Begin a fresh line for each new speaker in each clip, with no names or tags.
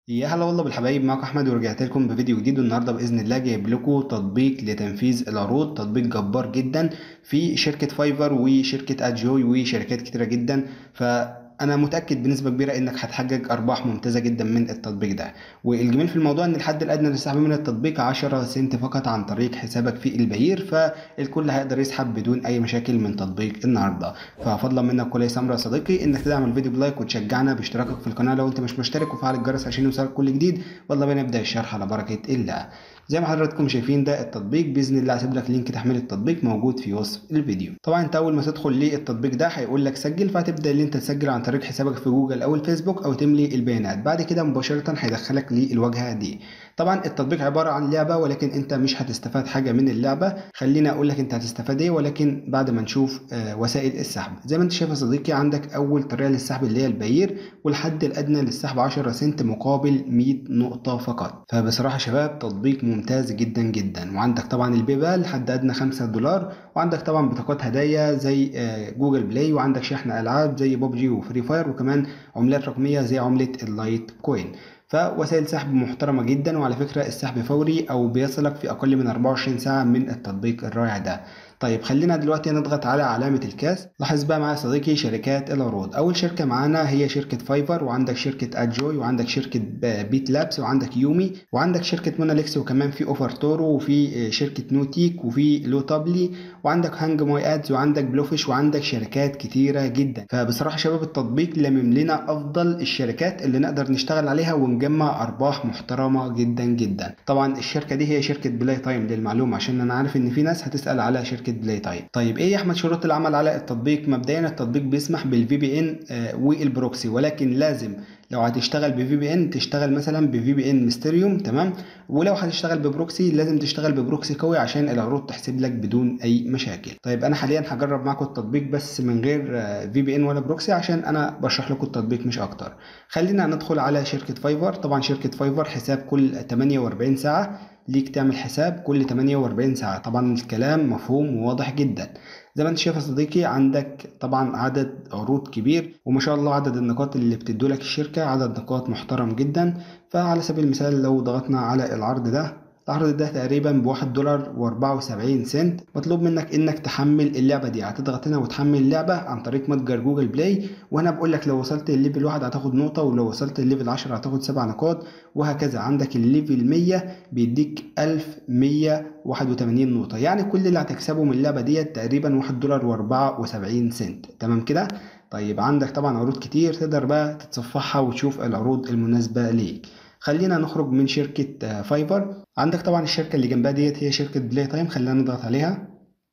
يا هلا والله بالحبايب معاكم احمد ورجعت لكم بفيديو جديد والنهارده باذن الله جايب لكم تطبيق لتنفيذ العروض تطبيق جبار جدا في شركه فايفر وشركه ادجوي وشركات كتيره جدا ف انا متاكد بنسبه كبيره انك هتحقق ارباح ممتازه جدا من التطبيق ده والجميل في الموضوع ان الحد الادنى للسحب من التطبيق 10 سنت فقط عن طريق حسابك في البهير فالكل هيقدر يسحب بدون اي مشاكل من تطبيق النهارده ففضلا منك كل امر يا صديقي انك تدعم الفيديو بلايك وتشجعنا باشتراكك في القناه لو انت مش مشترك وفعل الجرس عشان يوصلك كل جديد والله بينا نبدا الشرح على بركه الله زي ما حضراتكم شايفين ده التطبيق باذن الله هسيب لك لينك تحميل التطبيق موجود في وصف الفيديو طبعا انت اول ما تدخل للتطبيق ده هيقول لك سجل فهتبدا ان انت تسجل عن طريق حسابك في جوجل او الفيسبوك او تملي البيانات بعد كده مباشره هيدخلك للواجهه دي طبعا التطبيق عباره عن لعبه ولكن انت مش هتستفاد حاجه من اللعبه خليني اقول لك انت هتستفاد ايه ولكن بعد ما نشوف آه وسائل السحب زي ما انت شايف يا صديقي عندك اول طريقه للسحب اللي هي البير والحد الادنى للسحب 10 سنت مقابل 100 نقطه فقط فبصراحه شباب تطبيق ممتاز جدا جدا وعندك طبعا البيبال حد ادنى 5 دولار وعندك طبعا بطاقات هدايا زي آه جوجل بلاي وعندك شحن العاب زي بوبجي وفري فاير وكمان عملات رقميه زي عمله اللايت كوين فوسائل سحب محترمة جدا وعلى فكرة السحب فوري أو بيصلك في أقل من 24 ساعة من التطبيق الرائع ده طيب خلينا دلوقتي نضغط على علامة الكاس لاحظ بقى معايا صديقي شركات العروض أول شركة معانا هي شركة فايفر وعندك شركة أدجوي وعندك شركة بيت لابس وعندك يومي وعندك شركة موناليكس وكمان في أوفر تورو وفي شركة نوتيك وفي لو تابلي وعندك هانج موي أدز وعندك بلوفيش وعندك شركات كتيرة جدا فبصراحة شباب التطبيق لمم لنا أفضل الشركات اللي نقدر نشتغل عليها ونجمع أرباح محترمة جدا جدا طبعا الشركة دي هي شركة بلاي تايم للمعلومة عشان أنا عارف إن في ناس هتسأل على شركة شركه بلاي تايم طيب ايه يا احمد شروط العمل على التطبيق مبدئيا التطبيق بيسمح بالفي بي ان والبروكسي ولكن لازم لو هتشتغل بفي بي ان تشتغل مثلا بفي بي ان ميستريوم تمام ولو هتشتغل ببروكسي لازم تشتغل ببروكسي قوي عشان العروض تحسب لك بدون اي مشاكل طيب انا حاليا هجرب معاكم التطبيق بس من غير في بي ان ولا بروكسي عشان انا بشرح لكم التطبيق مش اكتر خلينا ندخل على شركه فايفر طبعا شركه فايفر حساب كل 48 ساعه ليك تعمل حساب كل 48 ساعة طبعا الكلام مفهوم وواضح جدا زي ما انت شايف يا صديقي عندك طبعا عدد عروض كبير وما شاء الله عدد النقاط اللي بتدولك الشركة عدد نقاط محترم جدا فعلى سبيل المثال لو ضغطنا على العرض ده العرض ده تقريبا بواحد دولار واربعة وسبعين سنت مطلوب منك انك تحمل اللعبة دي هتضغط هنا وتحمل اللعبة عن طريق متجر جوجل بلاي وانا بقول لك لو وصلت الليفل واحد هتاخد نقطة ولو وصلت الليفل عشرة هتاخد سبع نقاط وهكذا عندك الليفل مية بيديك ألف مية واحد وتمانين نقطة يعني كل اللي هتكسبه من اللعبة ديت تقريبا واحد دولار واربعة وسبعين سنت تمام كده طيب عندك طبعا عروض كتير تقدر بقى تتصفحها وتشوف العروض المناسبة ليك خلينا نخرج من شركة فايفر عندك طبعا الشركة اللي جنبها ديت هي شركة بلاي تايم خلينا نضغط عليها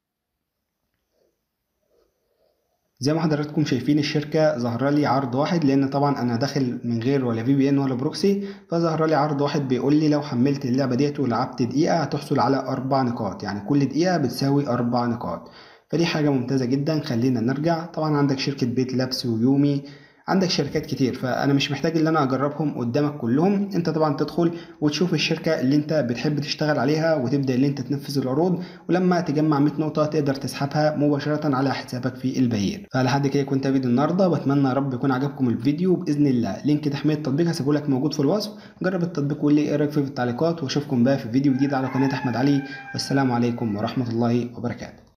زي ما حضراتكم شايفين الشركة ظهر لي عرض واحد لأن طبعا أنا داخل من غير ولا في بي إن ولا بروكسي فظهر لي عرض واحد بيقول لي لو حملت اللعبة ديت ولعبت دقيقة هتحصل على أربع نقاط يعني كل دقيقة بتساوي أربع نقاط فدي حاجة ممتازة جدا خلينا نرجع طبعا عندك شركة بيت لابس ويومي عندك شركات كتير فانا مش محتاج ان انا اجربهم قدامك كلهم انت طبعا تدخل وتشوف الشركه اللي انت بتحب تشتغل عليها وتبدا ان انت تنفذ العروض ولما تجمع 100 نقطه تقدر تسحبها مباشره على حسابك في البهير فلحد كده كنت فيديو النهارده بتمنى يا رب يكون عجبكم الفيديو باذن الله لينك تحميل التطبيق هسيبه لك موجود في الوصف جرب التطبيق وقول لي ايه رايك فيه في التعليقات واشوفكم بقى في فيديو جديد على قناه احمد علي والسلام عليكم ورحمه الله وبركاته